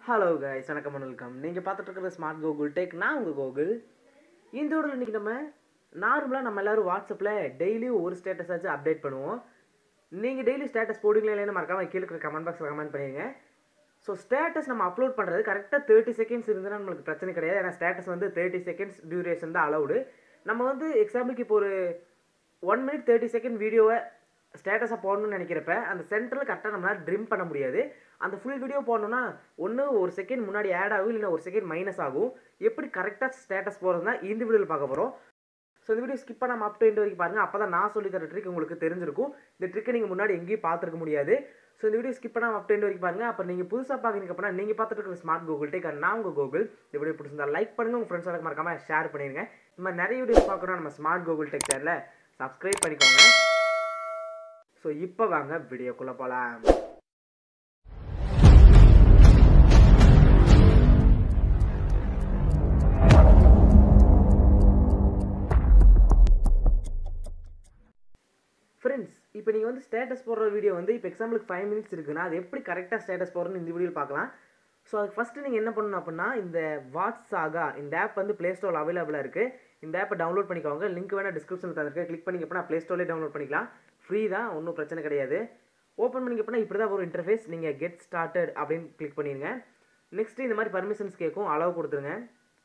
hello guys வணக்கம் welcome நீங்கள் பார்த்துட்டு இருக்கிறது ஸ்மார்ட் கூகுள் டேக் நான் உங்கள் கூகுள் இந்த வீடியோவில் இன்றைக்கி நம்ம நார்மலாக நம்ம எல்லோரும் வாட்ஸ்அப்பில் டெய்லியும் ஒரு ஸ்டேட்டஸ் ஆச்சு அப்டேட் பண்ணுவோம் நீங்கள் டெய்லி ஸ்டேட்டஸ் போடுவீங்களா இல்லைன்னு மறக்காம கீழே இருக்கிற கமெண்ட் பாக்ஸில் கமெண்ட் பண்ணிடுங்க ஸோ ஸ்டேட்டஸ் நம்ம அப்லோட் பண்ணுறது கரெக்டாக தேர்ட்டி செகண்ட்ஸ் இருந்ததுன்னா நம்மளுக்கு பிரச்சனை கிடையாது ஏன்னா ஸ்டேட்டஸ் வந்து தேர்ட்டி செகண்ட்ஸ் டியூரேஷன் தான் அலௌடு நம்ம வந்து எக்ஸாம்பிளுக்கு இப்போ ஒரு ஒன் மினிட் தேர்ட்டி செகண்ட் வீடியோவை ஸ்டேட்டஸாக போடணும்னு நினைக்கிறப்ப அந்த சென்டரில் கரெக்டாக நம்மளால் ட்ரிம் பண்ண முடியாது அந்த ஃபுல் வீடியோ போடணும்னா ஒன்று ஒரு செகண்ட் முன்னாடி ஆட் ஆகும் இல்லை ஒரு செகண்ட் மைனஸ் ஆகும் எப்படி கரெக்டாக ஸ்டேட்டஸ் போகிறதுனா இந்த வீடியோவில் பார்க்க போகிறோம் ஸோ இந்த வீடியோ ஸ்கிப் பண்ணாமல் அப் டு எண்ட் வரைக்கும் பாருங்கள் அப்போ தான் நான் சொல்லி தர ட்ரிக் உங்களுக்கு தெரிஞ்சிருக்கும் இந்த ட்ரிக்கை நீங்கள் முன்னாடி எங்கேயும் பார்த்துருக்க முடியாது ஸோ இந்த வீடியோ ஸ்கிப் பண்ணாமல் அப் டு எண்ட் வரைக்கும் பாருங்கள் அப்போ நீங்கள் புதுசாக பார்க்குறீங்க அப்படின்னா நீங்கள் பார்த்துட்டு இருக்கிற ஸ்மார்ட் கூகுள் டேக் நான் உங்கள் கூகுள் இந்த வீடியோ பிடிச்சிருந்தா லைக் பண்ணுங்கள் உங்கள் ஃப்ரெண்ட்ஸோட மறக்காமல் ஷேர் பண்ணிடுங்க இந்த மாதிரி நிறைய வீடியோஸ் பார்க்கணும் நம்ம ஸ்மார்ட் கூகுள் டெக் சேனலில் சப்ஸ்கிரைப் பண்ணிக்கோங்க ஸோ இப்போ வாங்க வீடியோக்குள்ளே போகலாம் ஃப்ரெண்ட்ஸ் இப்போ நீங்கள் வந்து ஸ்டேட்டஸ் போடுற வீடியோ வந்து இப்போ எக்ஸாம்பிளுக்கு ஃபைவ் மினிட்ஸ் இருக்குன்னா அது எப்படி கரெக்டாக ஸ்டேட்டஸ் போடுறதுன்னு இந்த வீடியோவில் பார்க்கலாம் ஸோ அதுக்கு ஃபஸ்ட்டு நீங்கள் என்ன பண்ணணும் அப்படின்னா இந்த வாட்ஸ் ஆகா இந்த ஆப் வந்து ப்ளே ஸ்டோரில் அவைலபிளாக இருக்குது இந்த ஆப்பை டவுன்லோட் பண்ணிக்கோங்க லிங்க் வேணால் டிஸ்கிரிப்ஷனில் தந்திருக்கேன் கிளிக் பண்ணிங்க அப்படின்னா ப்ளே ஸ்டோர்லேயே டவுன்லோட் பண்ணிக்கலாம் ஃப்ரீ தான் ஒன்றும் பிரச்சனை கிடையாது ஓப்பன் பண்ணிங்க அப்படின்னா இப்படி தான் ஒரு இன்டர்ஃபேஸ் நீங்கள் கெட் ஸ்டார்டட் அப்படின்னு கிளிக் பண்ணிடுங்க நெக்ஸ்ட்டு இந்த மாதிரி பர்மிஷன்ஸ் கேட்கும் அளவு கொடுத்துருங்க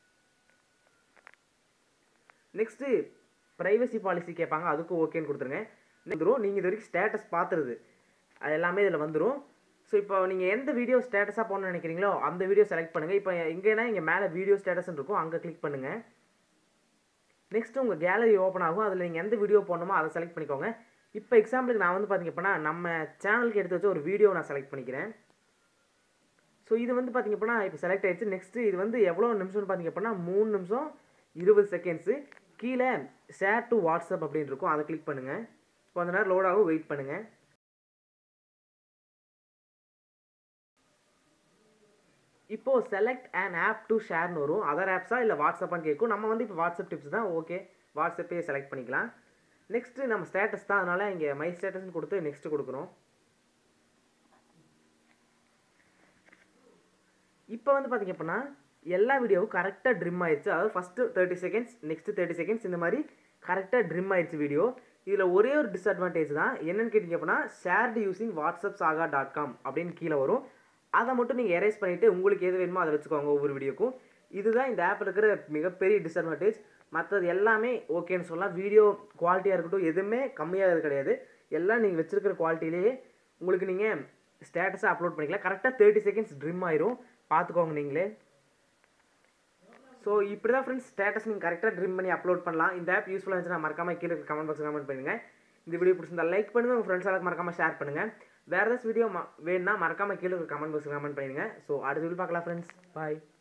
நெக்ஸ்ட்டு ப்ரைவசி பாலிசி கேட்பாங்க அதுக்கும் ஓகேன்னு கொடுத்துருங்க வந்துடும் நீங்கள் இது வரைக்கும் ஸ்டேட்டஸ் பார்த்துருது அது எல்லாமே இதில் வந்துடும் ஸோ இப்போ நீங்கள் எந்த வீடியோ ஸ்டேட்டஸாக போகணும்னு நினைக்கிறீங்களோ அந்த வீடியோ செலக்ட் பண்ணுங்கள் இப்போ எங்கேனா இங்கே மேலே வீடியோ ஸ்டேட்டஸ்ன்னு இருக்கும் அங்கே கிளிக் பண்ணுங்கள் நெக்ஸ்ட்டு உங்கள் கேலரி ஓப்பன் ஆகும் அதில் நீங்கள் எந்த வீடியோ போடணுமோ அதை செலக்ட் பண்ணிக்கோங்க இப்போ எக்ஸாம்பிளுக்கு நான் வந்து பார்த்திங்க அப்படின்னா நம்ம சேனலுக்கு எடுத்து வச்ச ஒரு வீடியோ நான் செலக்ட் பண்ணிக்கிறேன் ஸோ இது வந்து பார்த்திங்க அப்படின்னா இப்போ செலக்ட் ஆகிடுச்சு நெக்ஸ்ட்டு இது வந்து எவ்வளோ நிமிஷம்னு பார்த்திங்க அப்படின்னா மூணு நிமிஷம் இருபது செகண்ட்ஸு கீழே ஷேர் டு வாட்ஸ்அப் அப்படின்னு இருக்கும் அதை கிளிக் பண்ணுங்கள் கொஞ்ச நேரம் லோட் ஆகும் வெயிட் பண்ணுங்கள் இப்போது செலக்ட் அண்ட் ஆப் டு ஷேர்னு வரும் அதர் ஆப்ஸாக இல்லை வாட்ஸ்அப்பான்னு கேட்கும் நம்ம வந்து இப்போ வாட்ஸ்அப் டிப்ஸ் தான் ஓகே வாட்ஸ்அப்பே செலக்ட் பண்ணிக்கலாம் நெக்ஸ்ட்டு நம்ம ஸ்டேட்டஸ் தான் அதனால் இங்கே மை ஸ்டேட்டஸ்னு கொடுத்து நெக்ஸ்ட்டு கொடுக்குறோம் இப்போ வந்து பார்த்திங்க அப்படின்னா எல்லா வீடியோவும் கரெக்டாக ட்ரிம் ஆயிடுச்சு அதாவது first thirty seconds next thirty seconds இந்த மாதிரி கரெக்டாக ட்ரிம் ஆயிடுச்சு வீடியோ இதில் ஒரே ஒரு டிஸ்அட்வான்டேஜ் தான் என்னென்னு கேட்டிங்க அப்படின்னா shared using WhatsApp saga dot com அப்படின்னு கீழே வரும் அதை மட்டும் நீங்கள் எரேஸ் பண்ணிவிட்டு உங்களுக்கு எது வேணுமோ அதை வச்சுக்கோங்க ஒவ்வொரு வீடியோக்கும் இதுதான் இந்த ஆப்பில் இருக்கிற மிகப்பெரிய டிஸ்அட்வான்டேஜ் மற்றது எல்லாமே ஓகேன்னு சொல்லலாம் வீடியோ குவாலிட்டியாக இருக்கட்டும் எதுவுமே கம்மியாகிறது கிடையாது எல்லாம் நீங்கள் வச்சுருக்கிற குவாலிட்டிலேயே உங்களுக்கு நீங்கள் ஸ்டேட்டஸாக அப்லோட் பண்ணிக்கலாம் கரெக்டாக தேர்ட்டி செகண்ட்ஸ் ட்ரிம் ஆயிரும் பார்த்துக்கோங்க நீங்களே ஸோ இப்படி தான் ஃப்ரெண்ட்ஸ் ஸ்டேட்டஸ் நீங்கள் கரெக்டாக ட்ரிம் பண்ணி அப்லோட் பண்ணலாம் இந்த ஆப் யூஸ்ஃபுல்லாக இருந்துச்சுன்னா மறக்காம கீழே கமெண்ட் பாக்ஸ் கமெண்ட் பண்ணுங்கள் இந்த வீடியோ பிடிச்சிருந்தா லைக் பண்ணுங்கள் உங்கள் ஃப்ரெண்ட்ஸ் மறக்காம ஷேர் பண்ணுங்கள் வேறு ஏதாச்சும் வீடியோ வேணும்னா மறக்காம கீழே கமெண்ட் பாக்ஸ் கமெண்ட் பண்ணிடுங்க ஸோ அடுத்த வீடியோ பார்க்கலாம் ஃப்ரெண்ட்ஸ் பாய்